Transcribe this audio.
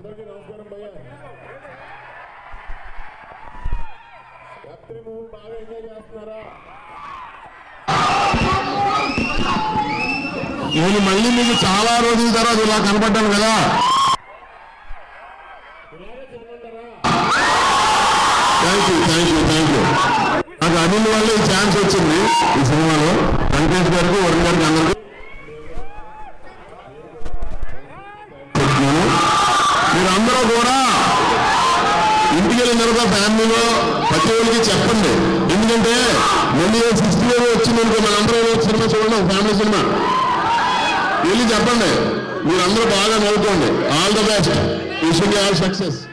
అందరికీ నమస్కారం భయ్య రాత్రి మూవీ బాగా ఎంజాయ్ చేస్తున్నారా నేను మళ్ళీ మీకు చాలా రోజుల తర్వాత ఇలా కనపడ్డాను కదా ఇలాగే చేయమంటారా thank you thank you thank you నాకు అనిల్ వల్ల ఈ ఛాన్స్ వచ్చింది ఈ సినిమాలో వెంకటేష్ గారికి వరుణ్ గారికి అందరికీ చెప్తున్నాను. మీరందరూ కూడా ఇంటికి వెళ్ళిన తర్వాత ఫ్యామిలీలో ప్రతి ఒక్కరికి చెప్పండి ఎందుకంటే మళ్ళీ సిక్స్టీ ఇయర్ వచ్చింది అనుకో మనందరూ ఏదో సినిమా చూడండి ఒక ఫ్యామిలీ సినిమా వెళ్ళి చెప్పండి మీరందరూ బాగా నవ్వుకోండి all the best wish all success